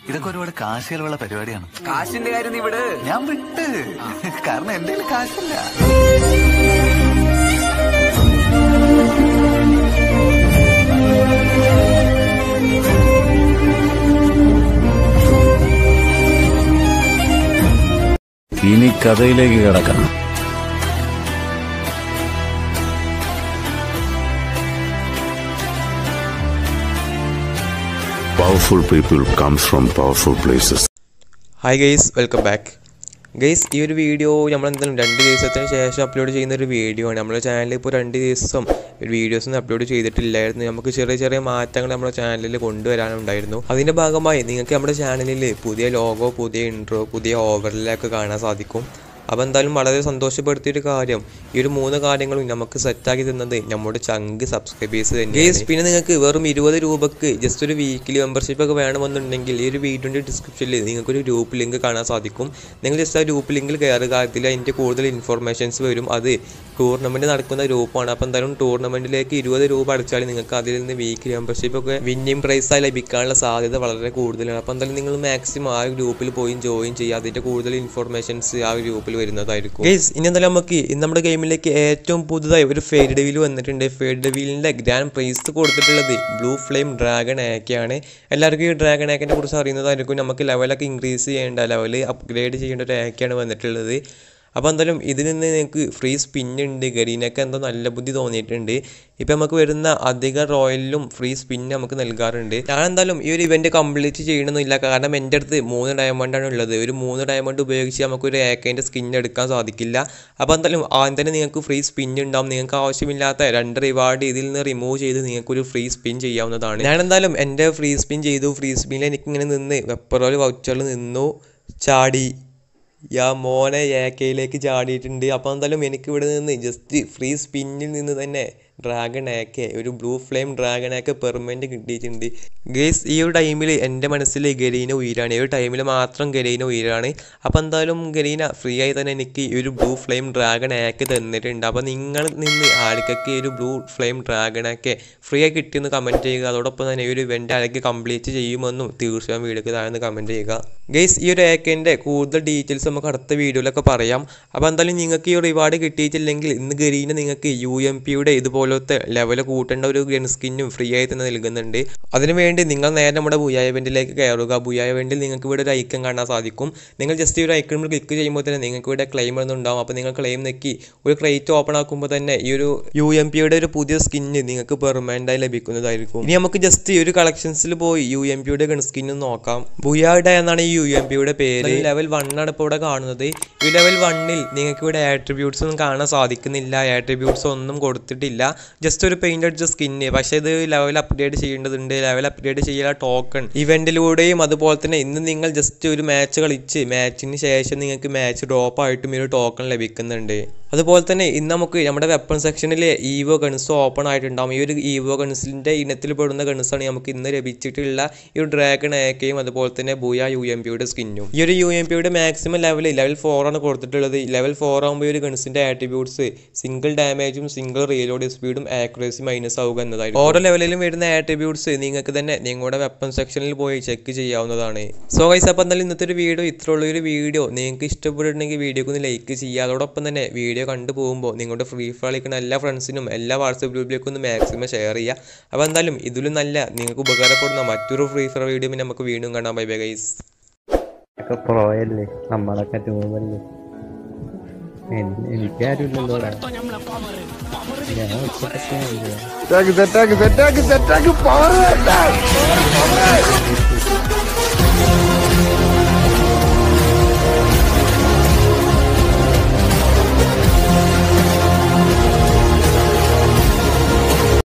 ഇതൊക്കെ ഒരുപാട് കാശ് ചെലവുള്ള പരിപാടിയാണ് കാശിന്റെ കാര്യം നീ വിട് ഞാൻ വിട്ട് കാരണം എന്റെ കയ്യിൽ കാശില്ല ഇനി കഥയിലേക്ക് കിടക്കാം Powerful people comes from powerful places. Hi guys welcome back guys ഈ ഒരു വീഡിയോ നമ്മൾ എന്തായാലും രണ്ട് ദിവസത്തിന് ശേഷം അപ്ലോഡ് ചെയ്യുന്ന ഒരു വീഡിയോ ആണ് നമ്മുടെ ചാനലിൽ ഇപ്പോൾ രണ്ട് ദിവസം വീഡിയോസ് ഒന്നും അപ്ലോഡ് ചെയ്തിട്ടില്ലായിരുന്നു നമുക്ക് ചെറിയ ചെറിയ മാറ്റങ്ങൾ നമ്മുടെ ചാനലിൽ കൊണ്ടുവരാനുണ്ടായിരുന്നു അതിൻ്റെ ഭാഗമായി നിങ്ങൾക്ക് നമ്മുടെ ചാനലിൽ പുതിയ ലോഗോ പുതിയ ഇൻട്രോ പുതിയ ഓവർലൊക്കെ കാണാൻ സാധിക്കും അപ്പോൾ എന്തായാലും വളരെ സന്തോഷപ്പെടുത്തിയൊരു കാര്യം ഈ ഒരു മൂന്ന് കാര്യങ്ങളും നമുക്ക് സെറ്റാക്കി തന്നത് നമ്മുടെ ചങ്ക് സബ്സ്ക്രൈബേഴ്സ് തന്നെ ഗേസ് പിന്നെ നിങ്ങൾക്ക് വെറും ഇരുപത് രൂപക്ക് ജസ്റ്റ് ഒരു വീക്കിലി മെമ്പർഷിപ്പ് ഒക്കെ വേണമെന്നുണ്ടെങ്കിൽ ഈ ഒരു വീഡിയോൻ്റെ ഡിസ്ക്രിപ്ഷനിൽ നിങ്ങൾക്ക് ഒരു ഗ്രൂപ്പ് ലിങ്ക് കാണാൻ സാധിക്കും നിങ്ങൾ ജസ്റ്റ് ആ ഗ്രൂപ്പ് ലിങ്കിൽ കയറുക അതിൽ അതിൻ്റെ കൂടുതൽ ഇൻഫർമേഷൻസ് വരും അത് ടൂർണമെൻറ്റ് നടക്കുന്ന ഗ്രൂപ്പാണ് അപ്പോൾ എന്തായാലും ടൂർണമെൻറ്റിലേക്ക് ഇരുപത് രൂപ അടച്ചാൽ നിങ്ങൾക്ക് അതിൽ നിന്ന് വീക്കിലി മെമ്പർഷിപ്പ് ഒക്കെ വിന്നിങ് പ്രൈസായി ലഭിക്കാനുള്ള സാധ്യത വളരെ കൂടുതലാണ് അപ്പോൾ എന്തായാലും നിങ്ങൾ മാക്സിമം ആ ഗ്രൂപ്പിൽ പോയി ജോയിൻ ചെയ്യുക അതിൻ്റെ കൂടുതൽ ഇൻഫർമേഷൻസ് ആ ഗ്രൂപ്പിൽ വരുന്നതായിരിക്കും ഗൈസ് ഇനി എന്തായാലും നമുക്ക് ഇന്ന് നമ്മുടെ ഗെയിമിലേക്ക് ഏറ്റവും പുതുതായി ഒരു ഫെയ്ഡ് വീൽ വന്നിട്ടുണ്ട് ഫെയ്ഡ് വീലിൻ്റെ ഗ്രാൻഡ് പ്രൈസ് കൊടുത്തിട്ടുള്ളത് ബ്ലൂ ഫ്ലെയിം ഡ്രാഗൺ ആക്കയാണ് എല്ലാവർക്കും ഈ ഡ്രാഗൺ ആക്കിനെ കുറിച്ച് അറിയുന്നതായിരിക്കും നമുക്ക് ലെവലൊക്കെ ഇൻക്രീസ് ചെയ്യേണ്ട ലെവൽ അപ്ഗ്രേഡ് ചെയ്യേണ്ട ഒരു ആക്കാണ് വന്നിട്ടുള്ളത് അപ്പോൾ എന്തായാലും ഇതിൽ നിന്ന് നിങ്ങൾക്ക് ഫ്രീ സ്പിന്നുണ്ട് ഗരീനൊക്കെ എന്തോ നല്ല ബുദ്ധി തോന്നിയിട്ടുണ്ട് ഇപ്പം നമുക്ക് വരുന്ന അധിക റോയലിലും ഫ്രീ സ്പിന്ന് നമുക്ക് നൽകാറുണ്ട് ഞാൻ എന്തായാലും ഈ ഒരു ഇവൻറ്റ് കംപ്ലീറ്റ് ചെയ്യണമെന്നില്ല കാരണം എൻ്റെ അടുത്ത് മൂന്ന് ഡയമണ്ടാണ് ഉള്ളത് ഒരു മൂന്ന് ഡയമണ്ട് ഉപയോഗിച്ച് നമുക്കൊരു ഏക്കേൻ്റെ സ്കിൻ എടുക്കാൻ സാധിക്കില്ല അപ്പോൾ എന്തായാലും ആദ്യം തന്നെ നിങ്ങൾക്ക് ഫ്രീ സ്പിൻ ഉണ്ടാവും നിങ്ങൾക്ക് ആവശ്യമില്ലാത്ത രണ്ട് റിവാർഡ് ഇതിൽ നിന്ന് റിമൂവ് ചെയ്ത് നിങ്ങൾക്കൊരു ഫ്രീ സ്പിൻ ചെയ്യാവുന്നതാണ് ഞാൻ എന്തായാലും എൻ്റെ ഫ്രീ സ്പിൻ ചെയ്തു ഫ്രീ സ്പിന്നിൽ എനിക്കിങ്ങനെ നിന്ന് വെപ്പറോൽ വൗച്ചറിൽ നിന്നു ചാടി യാ മോനെ എ കെയിലേക്ക് ചാടിയിട്ടുണ്ട് അപ്പോൾ എന്തായാലും എനിക്ക് ഇവിടെ നിന്ന് ജസ്റ്റ് ഫ്രീ സ്പിന്നിൽ നിന്ന് തന്നെ ഡ്രാഗൺ ആക്കെ ഒരു ബ്ലൂ ഫ്ലെയിം ഡ്രാഗൺ ആക്കെ പെർമനൻറ്റ് കിട്ടിയിട്ടുണ്ട് ഗേസ് ഈ ഒരു ടൈമിൽ എൻ്റെ മനസ്സിൽ ഗരീന ഉയരാണ് ഈ ഒരു ടൈമിൽ മാത്രം ഗരീന ഉയരാണ് അപ്പോൾ എന്തായാലും ഗരീന ഫ്രീ ആയി തന്നെ എനിക്ക് ഈ ഒരു ബ്ലൂ ഫ്ലെയിം ഡ്രാഗൺ ആക്ക് തന്നിട്ടുണ്ട് അപ്പോൾ നിങ്ങൾ നിന്ന് ആർക്കൊക്കെ ഈ ഒരു ബ്ലൂ ഫ്ലെയിം ഡ്രാഗൺ ആക്കെ ഫ്രീ ആയി കിട്ടിയെന്ന് കമൻറ്റ് ചെയ്യുക അതോടൊപ്പം തന്നെ ഈ ഒരു ഇവൻ്റ് ആരൊക്കെ കംപ്ലീറ്റ് ചെയ്യുമെന്നും തീർച്ചയായും വീഡിയോക്ക് താഴെ കമൻറ്റ് ചെയ്യുക ഗേസ് ഈ ഒരു ഏക്കൻ്റെ കൂടുതൽ ഡീറ്റെയിൽസ് നമുക്ക് അടുത്ത വീഡിയോയിലൊക്കെ പറയാം അപ്പോൾ എന്തായാലും നിങ്ങൾക്ക് ഈ റിവാർഡ് കിട്ടിയിട്ടില്ലെങ്കിൽ ഇന്ന് ഗരീന നിങ്ങൾക്ക് യു എം പിയുടെ ഇതുപോലത്തെ ലെവൽ കൂട്ടേണ്ട ഒരു ഗൺ സ്കിന്നും ഫ്രീ ആയി തന്നെ നൽകുന്നുണ്ട് അതിനുവേണ്ടി നിങ്ങൾ നേരെ നമ്മുടെ ബുയായ ഇവൻറ്റിലേക്ക് കയറുക ബുയായ ഇവൻറ്റിൽ നിങ്ങൾക്ക് ഇവിടെ ഒരു ഐക്കൺ കാണാൻ സാധിക്കും നിങ്ങൾ ജസ്റ്റ് ഈ ഒരു ഐക്കൺ ക്ലിക്ക് ചെയ്യുമ്പോൾ തന്നെ നിങ്ങൾക്ക് ഇവിടെ ക്ലെയിം എന്നുണ്ടാവും അപ്പോൾ നിങ്ങൾ ക്ലെയിം നെക്കി ഒരു ക്രേറ്റ് ഓപ്പൺ ആക്കുമ്പോൾ തന്നെ ഈ ഒരു യു എം പിയുടെ ഒരു പുതിയ സ്കിന്ന് നിങ്ങൾക്ക് പെർമനൻ്റായി ലഭിക്കുന്നതായിരിക്കും ഇനി നമുക്ക് ജസ്റ്റ് ഈ ഒരു കളക്ഷൻസിൽ പോയി യു എം പിയുടെ ഗൺ സ്കിന്ന് നോക്കാം ബുയാഡ എന്നാണ് ഈ യു എം പിയുടെ പേര് ലെവൽ വൺ ആണ് ഇപ്പോൾ ഇവിടെ കാണുന്നത് ഈ ലെവൽ വണ്ണിൽ നിങ്ങൾക്ക് ഇവിടെ ആട്രിബ്യൂട്ട്സ് ഒന്നും കാണാൻ സാധിക്കുന്നില്ല ആട്രിബ്യൂട്ട്സ് ഒന്നും കൊടുത്തിട്ടില്ല ജസ്റ്റ് ഒരു പെയിന്റ് അടിച്ച സ്കിന്ന് പക്ഷേ ഇത് ലെവൽ അപ്ഗ്രേഡ് ചെയ്യേണ്ടതുണ്ട് ലെവൽ അപ്ഗ്രേഡ് ചെയ്യാൻ ടോക്കൺ ഇവന്റിലൂടെയും അതുപോലെ തന്നെ ഇന്ന് നിങ്ങൾ ജസ്റ്റ് ഒരു മാച്ച് കളിച്ച് മാച്ചിന് ശേഷം നിങ്ങൾക്ക് മാച്ച് ഡ്രോപ്പ് ആയിട്ടും ഈ ഒരു ടോക്കൺ ലഭിക്കുന്നുണ്ട് അതുപോലെ തന്നെ ഇന്ന് നമുക്ക് നമ്മുടെ വെപ്പൺ സെക്ഷനിൽ ഈവോ ഗൺസ് ഓപ്പൺ ആയിട്ടുണ്ടാകും ഈ ഒരു ഈവോ ഗൺസിൻ്റെ ഇനത്തിൽ പെടുന്ന ഗൺസാണ് നമുക്ക് ഇന്ന് ലഭിച്ചിട്ടുള്ള ഈ ഒരു ഡ്രാഗൺ ഏക്കയും അതുപോലെ തന്നെ ബൂയ യു എം പിയുടെ സ്കിന്നും ഈ ഒരു യു എം പിയുടെ മാക്സിമം ലെവൽ ലെവൽ ഫോർ ആണ് കൊടുത്തിട്ടുള്ളത് ലെവൽ ഫോർ ആകുമ്പോൾ ഈ ഒരു ഗൺസിൻ്റെ ആട്രിബ്യൂട്ട്സ് സിംഗിൾ ഡാമേജും സിംഗിൾ റീലോഡ് സ്പീഡും ആക്യുറസി മൈനസ് ആവുക എന്നതായിരിക്കും ഓരോ ലെവലിലും വരുന്ന ആട്രിബ്യൂട്ട്സ് നിങ്ങൾക്ക് തന്നെ നിങ്ങളുടെ വെപ്പൺ സെക്ഷനിൽ പോയി ചെക്ക് ചെയ്യാവുന്നതാണ് സോ ഗൈസ് അപ്പോൾ എന്തായാലും ഇന്നത്തെ ഒരു വീഡിയോ ഇത്രയുള്ള ഒരു വീഡിയോ നിങ്ങൾക്ക് ഇഷ്ടപ്പെട്ടിട്ടുണ്ടെങ്കിൽ വീഡിയോക്ക് ഒന്ന് ലൈക്ക് ചെയ്യുക അതോടൊപ്പം തന്നെ വീഡിയോ കണ്ടു പോകുമ്പോൾ നിങ്ങളുടെ ഫ്രീ ഫയർ കളിക്കുന്ന എല്ലാ ഫ്രണ്ട്സിനും എല്ലാ വാട്സപ്പ് ഗ്രൂപ്പിലേക്കും ഒന്ന് മാക്സിമം ഷെയർ ചെയ്യുക അപ്പോൾ എന്തായാലും ഇതിലും നല്ല നിങ്ങൾക്ക് ഉപകാരപ്പെടുന്ന മറ്റൊരു ഫ്രീ ഫയർ വീഡിയോ നമുക്ക് വീണ്ടും കാണാം ബൈ ബൈ ഗൈസ് ഒക്കെ പ്രോയല്ലേ നമ്മളൊക്കെ ട്യൂബല്ലേ എനിക്കാരുമില്ലല്ലോ ഞാൻ ഒറ്റപ്പെട്ട സെറ്റാക്ക് സെറ്റാക്ക് സെറ്റാക്ക് സെറ്റാക്ക് പവർ